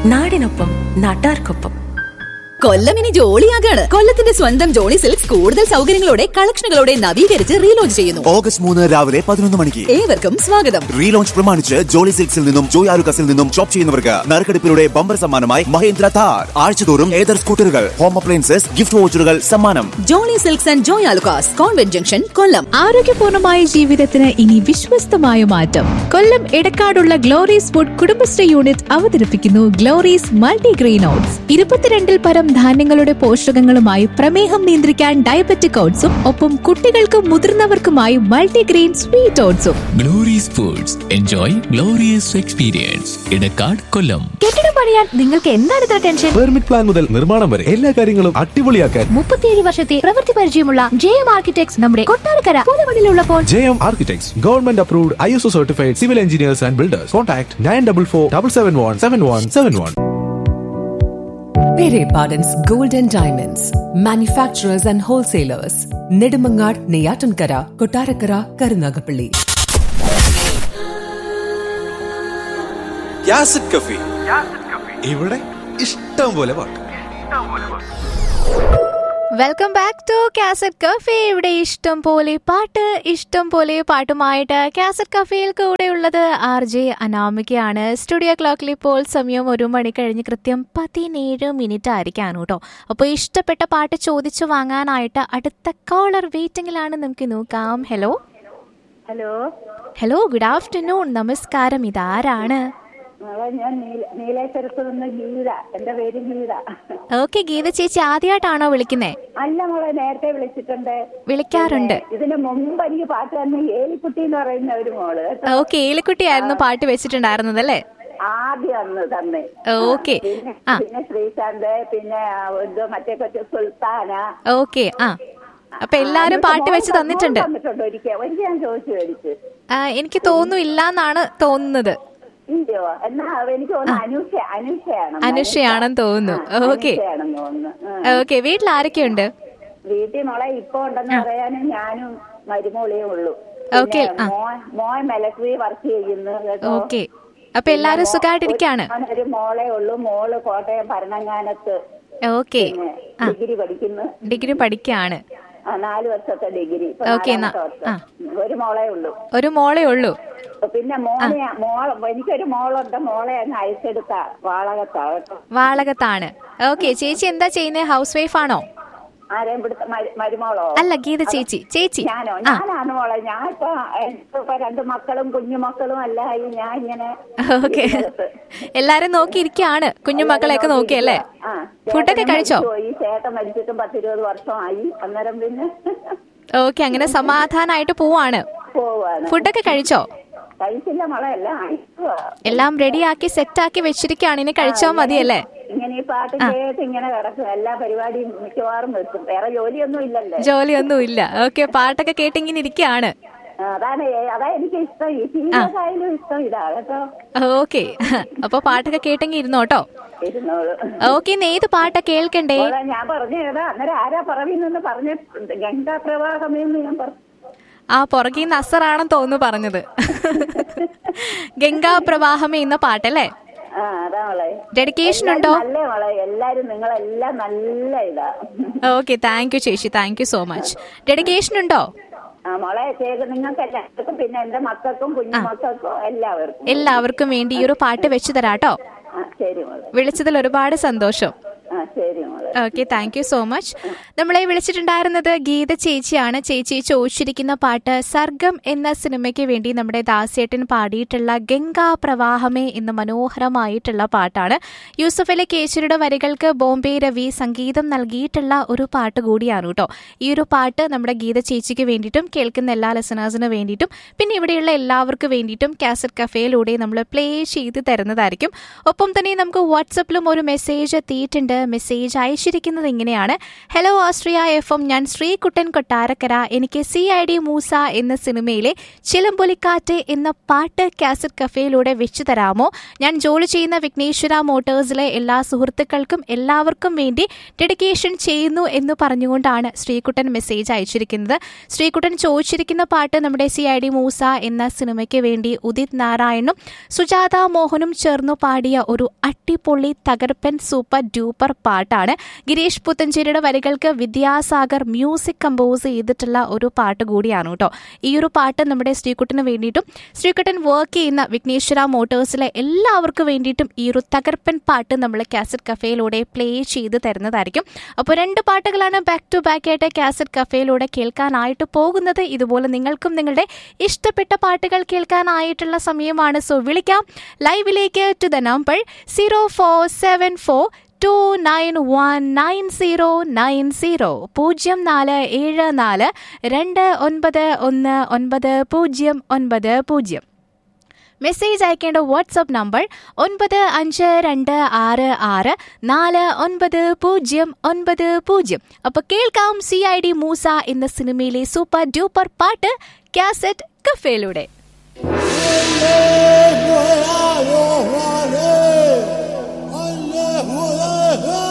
നാടിനൊപ്പം നാട്ടാർക്കൊപ്പം കൊല്ലം ഇനി ജോളിയാകാണ് കൊല്ലത്തിന്റെ സ്വന്തം ജോളി സിൽക്സ് കൂടുതൽ സൗകര്യങ്ങളോടെ കളക്ഷനുകളോടെ നവീകരിച്ച് റീലോഞ്ച് ചെയ്യുന്നു ഓഗസ്റ്റ് മൂന്ന് രാവിലെ പതിനൊന്ന് മണിക്ക് ഏവർക്കും സ്വാഗതം റീലോഞ്ച് പ്രമാണിച്ച് ജോളി സിൽക്സിൽ നിന്നും ജോയ് ആലുക്കസിൽ നിന്നും ഷോപ്പ് ചെയ്യുന്നവർക്ക് നറുക്കെടുപ്പിലൂടെ ബമ്പർ സമ്മാനമായി മഹേന്ദ്ര താർ ആഴ്ചതോറും ഏതർ സ്കൂട്ടറുകൾ ഹോം അപ്ലയൻസസ് ഗിഫ്റ്റ് വോച്ചറുകൾ സമ്മാനം Jolly silks and Joy Alukkas convent junction Kollam ആരോഗ്യപൂർണമായ ജീവിതത്തിന് ഇനി വിശ്വസ്തമായ മാറ്റം കൊല്ലം എടക്കാടുള്ള ഗ്ലോറീസ് ഫുഡ് കുടുംബശ്രീ യൂണിറ്റ് അവതരിപ്പിക്കുന്നു ഗ്ലോറീസ് മൾട്ടിഗ്രെയിൻ ഓട്സ് ഇരുപത്തിരണ്ടിൽ പരം ധാന്യങ്ങളുടെ പോഷകങ്ങളുമായി പ്രമേഹം നിയന്ത്രിക്കാൻ ഡയബറ്റിക് ഓട്സും ഒപ്പം കുട്ടികൾക്കും മുതിർന്നവർക്കുമായി മൾട്ടിഗ്രെയിൻ സ്വീറ്റ് ഓട്സും Glory's foods enjoy glorious experience Edakkad Kollam കെട്ടിടം പണിയാൻ നിങ്ങൾക്ക് എന്താണ് ഇത്ര ടെൻഷൻ പെർമിറ്റ് പ്ലാൻ മുതൽ നിർമ്മാണം വരെ എല്ലാ കാര്യങ്ങളും അടിപൊളിയാക്കാൻ മുപ്പത്തിയേഴ് വർഷത്തെ പ്രവൃത്തി പരിചയമുള്ള ജെ എം ആർക്കിടെക്ട്സ് നമ്മുടെ കൊട്ടാരക്കര പുതുമണിലുള്ളപ്പോൾ J M architects government approved I S O certified civil engineers and builders contact nine double four double seven one seven one seven one Pere Pardon's Gold and Diamonds, manufacturers and wholesalers, Nedumangad, Neyatankara, Kotarakara, Karunagapalli. Cafe ഇവിടെ ഇഷ്ടം പോലെ പാട്ട് welcome back to cassette cafe ഇവിടെ ഇഷ്ടം പോലെ പാട്ട് ഇഷ്ടം പോലെ പാട്ടുമായിട്ട് കാസറ്റ് കഫേയിൽ കൂടെയുള്ളത് ആർ ജെ അനാമികയാണ് സ്റ്റുഡിയോ ക്ലോക്കിൽ ഇപ്പോൾ സമയം ഒരു മണി കഴിഞ്ഞ് കൃത്യം പതിനേഴ് മിനിറ്റ് ആയിരിക്കാണ് കേട്ടോ അപ്പോൾ ഇഷ്ടപ്പെട്ട പാട്ട് ചോദിച്ചു വാങ്ങാനായിട്ട് അടുത്ത കോളർ വെയിറ്റിംഗിലാണ് നമുക്ക് നോക്കാം hello hello hello good afternoon നമസ്കാരം ഇതാരാണ് മോളെ ഞാൻ നീല- നീലേശ്വരത്ത് നിന്ന് ഗീത എന്റെ പേര് ഗീത ഓക്കെ ഗീത ചേച്ചി ആദ്യമായിട്ടാണോ വിളിക്കുന്നേ അല്ല മോളെ നേരത്തെ വിളിച്ചിട്ടുണ്ട് വിളിക്കാറുണ്ട് പിന്നെ ഇതിന് മുമ്പ് എനിക്ക് പാട്ട് തന്നെ ഏലിക്കുട്ടി എന്ന് പറയുന്ന ഒരു മോള് കേട്ടോ. ഓക്കെ ഏലിക്കുട്ടിയായിരുന്നു പാട്ട് വെച്ചിട്ടുണ്ടായിരുന്നത് അല്ലേ ആദ്യം അന്ന് തന്നെ ഓക്കെ പിന്നെ ആ പിന്നെ ശ്രീശാന്ത് പിന്നെ ഇത് മറ്റേ കൊച്ചു സുൽത്താന ഓക്കെ ആ അപ്പൊ എല്ലാരും പാട്ട് വെച്ച് തന്നിട്ടുണ്ട് തന്നിട്ടുണ്ട് ഒരിക്കൽ ഒരിക്കൽ ഞാൻ ചോദിച്ചു മേടിച്ച് ആ, എനിക്ക് തോന്നുന്നില്ല എന്നാണ് തോന്നുന്നത് ഇല്ലയോ എന്നാ എനിക്ക് തോന്നുന്നു അനുഷ അനുഷയാണ് അനുഷയാണെന്ന് തോന്നുന്നു ആ, ഓക്കെ അനുഷയാണെന്ന് തോന്നുന്നു ആ. ഓക്കെ വീട്ടിൽ ആരൊക്കെയുണ്ട് വീട്ടിൽ മോളെ ഇപ്പൊ ഉണ്ടെന്ന് പറയാനും ഞാനും മരുമോളിയേ ഉള്ളൂ ഓക്കെ, പിന്നെ ആ. മോൻ മോൻ മിലിറ്ററി വർക്ക് ചെയ്യുന്നു കേട്ടോ ഓക്കെ അപ്പൊ എല്ലാരും പിന്നെ മോ- സുഖമായിട്ടിരിക്കാണ് ഒരു- ഒരു മോളെ ഉള്ളൂ മോള് കോട്ടയം ഭരണങ്ങാനത്ത് ഓക്കെ പിന്നെ ആ. ഡിഗ്രി പഠിക്കുന്നു ഡിഗ്രി പഠിക്കാണ് ആ, നാല് വർഷത്തെ ഡിഗ്രി ഇപ്പൊ ഓക്കെ, നാലാമത്തെ എന്നാ- വർഷം. ആ. ഒരു മോളെ ഉള്ളൂ ഒരു മോളേ ഉള്ളൂ പിന്നെ മോളെ മോൾ എനിക്കൊരു മോളുണ്ട് മോളെ അങ്ങ് അയച്ചെടുത്ത വാളകത്താ കേട്ടോ വാളകത്താണ് ഓക്കെ ചേച്ചി എന്താ ചെയ്യുന്നത് ഹൗസ് വൈഫ് ആണോ ആരെയും ഇവിടുത്തെ മരു- മരുമോളോ അല്ല ഗീത ചേച്ചി ചേച്ചി ഞാനോ ആ ഞാനാണ് മോളെ ഞാൻ ഇപ്പൊ എനിക്കിപ്പോ രണ്ട് മക്കളും കുഞ്ഞുമക്കളും എല്ലാം ആയി ഞാൻ ഇങ്ങനെ ഓക്കെ ഇരിക്കുന്നത്. എല്ലാരും നോക്കിയിരിക്കാണ് കുഞ്ഞുമക്കളെയൊക്കെ നോക്കിയല്ലേ ആ, ഫുഡൊക്കെ ചേട്ടനും കഴിച്ചോ മരിച്ചു പോയി ചേട്ടൻ മരിച്ചിട്ടും പത്തിരുപത് വർഷമായി അന്നേരം പിന്നെ ഓക്കെ അങ്ങനെ സമാധാനായിട്ട് പോവാണ് പോവാണ് ഫുഡൊക്കെ കഴിച്ചോ കഴിച്ചില്ല മോളെ എല്ലാം അയക്കുവാ. എല്ലാം റെഡിയാക്കി സെറ്റാക്കി വെച്ചിരിക്കുകയാണ് ഇനി കഴിച്ചാൽ മതിയല്ലേ ഇങ്ങനെ ഈ പാട്ട് കേട്ട് ഇങ്ങനെ കിടക്കും എല്ലാ പരിപാടിയും മിക്കവാറും വെക്കും വേറെ ജോലിയൊന്നും ഇല്ലല്ലേ ജോലിയൊന്നും ഇല്ല ഓക്കെ പാട്ടൊക്കെ കേട്ടിങ്ങനെ ഇരിക്കുകയാണ് ആ, അതാണ് ഏ- അതാ എനിക്ക് ഇഷ്ടം ഈ സീരിയസ് ആയാലും ഇഷ്ടം ഇതാ കേട്ടോ ഓക്കെ അപ്പൊ പാട്ടൊക്കെ കേട്ടെങ്കിൽ ഇരുന്നോട്ടോ ഇരുന്നോളൂ ഓക്കെ ഇന്ന് ഏത് പാട്ടാ കേൾക്കണ്ടേ മോളെ ഞാൻ പറഞ്ഞു ഏതാ അന്നേരം ആരാ പറവിന്ന് പറഞ്ഞ ഗംഗാ പ്രവാഹമെന്ന് ഞാൻ പറഞ്ഞു ആ പുറകിൽ നിന്ന് അസറാണെന്ന് തോന്നുന്നു പറഞ്ഞത് ഗംഗാ പ്രവാഹമേ എന്ന പാട്ടല്ലേ ആ അതാ മോളെ ഡെഡിക്കേഷൻ ഉണ്ടോ എല്ലാരും നല്ല മോളെ എല്ലാരും നിങ്ങളെല്ലാം നല്ല ഇതാ ഓക്കെ താങ്ക് യു ചേച്ചി thank you so much dedication ഉണ്ടോ ആ മോളെ ചെയ്ത് നിങ്ങൾക്ക് എല്ലാവർക്കും പിന്നെ എന്റെ മക്കൾക്കും കുഞ്ഞു മക്കൾക്കും എല്ലാവർക്കും എല്ലാവർക്കും വേണ്ടി ഈ ഒരു പാട്ട് വെച്ചു തരാട്ടോ ആ ശരി മോളെ വിളിച്ചതിൽ ഒരുപാട് സന്തോഷം ആ ശരി മോളെ okay thank you so much നമ്മളെ വിളിച്ചിട്ടുണ്ടായിരുന്നത് ഗീത ചേച്ചിയാണ് ചേച്ചി ചോദിച്ചിരിക്കുന്ന പാട്ട് സർഗം എന്ന സിനിമയ്ക്ക് വേണ്ടി നമ്മുടെ ദാസേട്ടൻ പാടിയിട്ടുള്ള ഗംഗാ പ്രവാഹമേ എന്ന മനോഹരമായിട്ടുള്ള പാട്ടാണ് യൂസഫ് അലി കേച്ചരിയുടെ വരികൾക്ക് ബോംബെ രവി സംഗീതം നൽകിയിട്ടുള്ള ഒരു പാട്ട് കൂടിയാണ് കേട്ടോ ഈ ഒരു പാട്ട് നമ്മുടെ ഗീത ചേച്ചിക്ക് വേണ്ടിയിട്ടും കേൾക്കുന്ന എല്ലാ ലിസണേഴ്സിന് വേണ്ടിയിട്ടും പിന്നെ ഇവിടെയുള്ള എല്ലാവർക്കും വേണ്ടിയിട്ടും കാസറ്റ് കഫേയിലൂടെ നമ്മൾ പ്ലേ ചെയ്ത് തരുന്നതായിരിക്കും ഒപ്പം തന്നെ നമുക്ക് വാട്സപ്പിലും ഒരു മെസ്സേജ് എത്തിയിട്ടുണ്ട് മെസ്സേജ് അയച്ചു ചോദിച്ചിരിക്കുന്നത് ഇങ്ങനെയാണ് ഹലോ ആസ്ട്രിയ എഫ് എം ഞാൻ ശ്രീകുട്ടൻ കൊട്ടാരക്കര എനിക്ക് സി ഐ ഡി മൂസ എന്ന സിനിമയിലെ ചിലമ്പൊലിക്കാറ്റ് എന്ന പാട്ട് കാസറ്റ് കഫേയിലൂടെ വെച്ചു തരാമോ ഞാൻ ജോലി ചെയ്യുന്ന വിഘ്നേശ്വര മോട്ടോഴ്സിലെ എല്ലാ സുഹൃത്തുക്കൾക്കും എല്ലാവർക്കും വേണ്ടി ഡെഡിക്കേഷൻ ചെയ്യുന്നു എന്ന് പറഞ്ഞുകൊണ്ടാണ് ശ്രീകുട്ടൻ മെസ്സേജ് അയച്ചിരിക്കുന്നത് ശ്രീകുട്ടൻ ചോദിച്ചിരിക്കുന്ന പാട്ട് നമ്മുടെ സി ഐ ഡി മൂസ എന്ന സിനിമയ്ക്ക് വേണ്ടി ഉദിത് നാരായണും സുജാത മോഹനും ചേർന്നു പാടിയ ഒരു അട്ടിപ്പൊള്ളി തകർപ്പൻ സൂപ്പർ ഡ്യൂപ്പർ പാട്ടാണ് ഗിരീഷ് പുത്തഞ്ചേരിയുടെ വരികൾക്ക് വിദ്യാസാഗർ മ്യൂസിക് കമ്പോസ് ചെയ്തിട്ടുള്ള ഒരു പാട്ട് കൂടിയാണ് കേട്ടോ ഈ ഒരു പാട്ട് നമ്മുടെ ശ്രീകുട്ടന് വേണ്ടിയിട്ടും ശ്രീകുട്ടൻ വർക്ക് ചെയ്യുന്ന വിഘ്നേശ്വര മോട്ടോഴ്സിലെ എല്ലാവർക്കും വേണ്ടിയിട്ടും ഈ ഒരു തകർപ്പൻ പാട്ട് നമ്മൾ കാസറ്റ് കഫേയിലൂടെ പ്ലേ ചെയ്ത് തരുന്നതായിരിക്കും അപ്പോൾ രണ്ട് പാട്ടുകളാണ് ബാക്ക് ടു ബാക്ക് ആയിട്ട് കാസറ്റ് കഫേയിലൂടെ കേൾക്കാനായിട്ട് പോകുന്നത് ഇതുപോലെ നിങ്ങൾക്കും നിങ്ങളുടെ ഇഷ്ടപ്പെട്ട പാട്ടുകൾ കേൾക്കാനായിട്ടുള്ള സമയമാണ് സോ വിളിക്കാം ലൈവിലേക്ക് to the number zero four seven four two nine one nine zero nine zero പൂജ്യം നാല് ഏഴ് നാല് രണ്ട് ഒൻപത് ഒന്ന് ഒൻപത് പൂജ്യം ഒൻപത് പൂജ്യം മെസ്സേജ് അയക്കേണ്ട വാട്സപ്പ് നമ്പർ ഒൻപത് അഞ്ച് രണ്ട് ആറ് ആറ് നാല് ഒൻപത് പൂജ്യം ഒൻപത് പൂജ്യം അപ്പോൾ കേൾക്കാം സി ഐ ഡി മൂസ എന്ന സിനിമയിലെ സൂപ്പർ ഡ്യൂപ്പർ പാട്ട് കാസറ്റ് കഫേയിലൂടെ Oh,